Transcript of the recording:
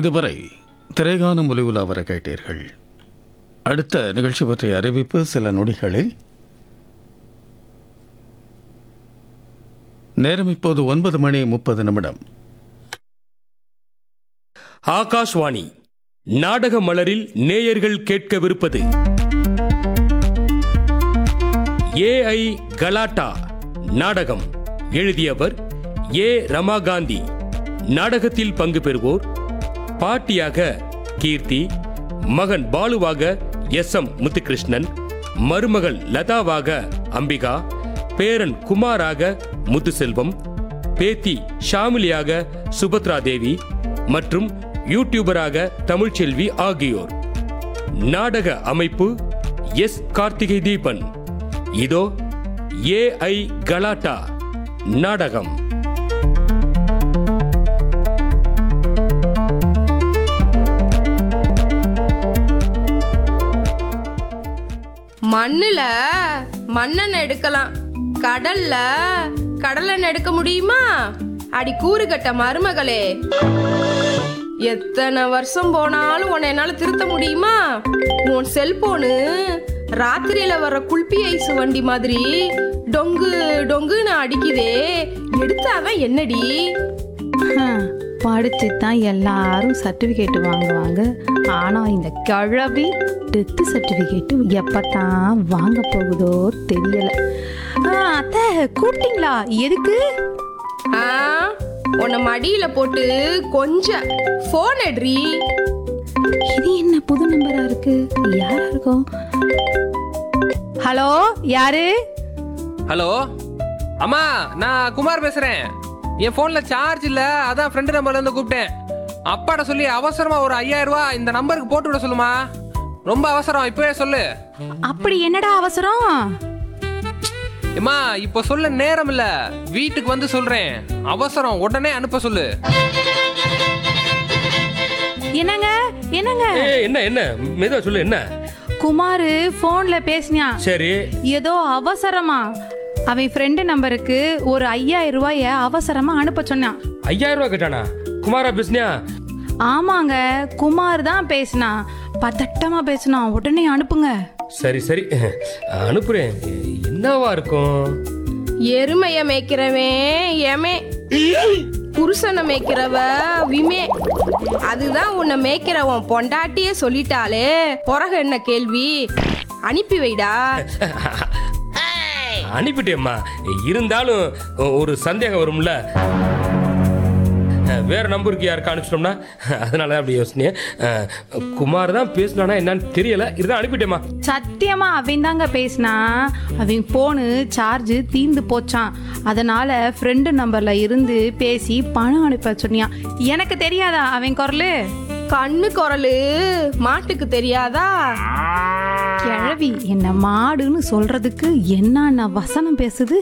இதுவரை திரைகான முலிவுலா வர கேட்டீர்கள் அடுத்த நிகழ்ச்சி பற்றிய அறிவிப்பு சில நொடிகளில் நேரம் இப்போது ஒன்பது மணி முப்பது நிமிடம் ஆகாஷ்வாணி நாடக மலரில் நேயர்கள் கேட்கவிருப்பது ஏஐ கலாட்டா நாடகம் எழுதியவர் ஏ ரமாகாந்தி நாடகத்தில் பங்கு பெறுவோர் பாட்டியாக கீர்த்தி மகன் பாலுவாக எஸ் எம் முத்துகிருஷ்ணன் மருமகள் லதாவாக அம்பிகா பேரன் குமாராக முத்துசெல்வம் பேத்தி ஷாமிலியாக சுபத்ரா தேவி மற்றும் யூடியூபராக தமிழ்ச்செல்வி ஆகியோர் நாடக அமைப்பு எஸ் கார்த்திகை தீபன் இதோ ஏஐ கலாட்டா நாடகம் மண்ணுல மண்ணெண்ணெய் எடுக்கலாம் கடல்ல கடலெண்ணெய் எடுக்க முடியுமா அடி கூறுகட்ட மருமகளே எத்தனை வருஷம் போனாலும் உன்னை என்னால திருத்த முடியுமா உன் செல்போனு ராத்திரியில வர குல்பி ஐஸ் வண்டி மாதிரி டொங்கு டொங்குன்னு அடிக்குதே எடுத்தாதான் என்னடி படிச்சு தான் எல்லாரும் சர்டிஃபிகேட் வாங்குவாங்க ஆனால் இந்த கிழவி டெத்து சர்டிஃபிகேட்டு எப்பத்தான் வாங்க போகுதோ தெரியல ஆ, அத்தை கூப்பிட்டீங்களா எதுக்கு ஆ உன்னை மடியில போட்டு கொஞ்சம் போன் எடுறி இது என்ன புது நம்பரா இருக்கு யாரா இருக்கும் ஹலோ யாரு ஹலோ அம்மா நான் குமார் பேசுறேன் என் போன்ல சார்ஜ் இல்ல அதான் ஃப்ரெண்டு நம்பர்ல இருந்து கூப்பிட்டேன் அப்பாட்ட சொல்லி அவசரமா ஒரு ஐயாயிரம் ரூபாய் இந்த நம்பருக்கு போட்டு விட சொல்லுமா ரொம்ப அவசரம் இப்பவே சொல்லு அப்படி என்னடா அவசரம் அம்மா இப்போ சொல்ல நேரம் இல்ல வீட்டுக்கு வந்து சொல்றேன் அவசரம் உடனே அனுப்ப சொல்லு என்னங்க என்னங்க ஏ என்ன என்ன மெதுவா சொல்லு என்ன குமாரு போன்ல பேசினான் சரி ஏதோ அவசரமா அவன் ஃப்ரெண்டு நம்பருக்கு ஒரு ஐயாயிரம் ரூபாய அவசரமா அனுப்ப சொன்னான் ஐயாயிரம் ரூபாய் கேட்டானா குமாரா பேசுனியா ஆமாங்க குமார் தான் பேசினான் பதட்டமா பேசினான் உடனே அனுப்புங்க சரி சரி அனுப்புறேன் என்னவா இருக்கும் எருமைய மேய்க்கிறவன் எமே புருஷனை மேய்க்கிறவ விமே அதுதான் உன்னை மேய்க்கிறவன் பொண்டாட்டியே சொல்லிட்டாலே பிறகு என்ன கேள்வி அனுப்பி வைடா அனுப்பிட்டேம்மா இருந்தாலும் ஒரு சந்தேகம் வரும்ல வேற நம்பருக்கு யாருக்கு அனுப்பிச்சிட்டோம்னா அதனால தான் அப்படி யோசனையே குமார் தான் பேசினானா என்னன்னு தெரியல இருந்தாலும் அனுப்பிட்டேம்மா சத்தியமா அவன் தாங்க பேசினான் அவன் போனு சார்ஜ் தீந்து போச்சான் அதனால ஃப்ரெண்டு நம்பர்ல இருந்து பேசி பணம் அனுப்ப சொன்னியான் எனக்கு தெரியாதா அவன் குரலு கண்ணு குரலு மாட்டுக்கு தெரியாதா கிழவி என்ன மாடுன்னு சொல்றதுக்கு என்னென்ன வசனம் பேசுது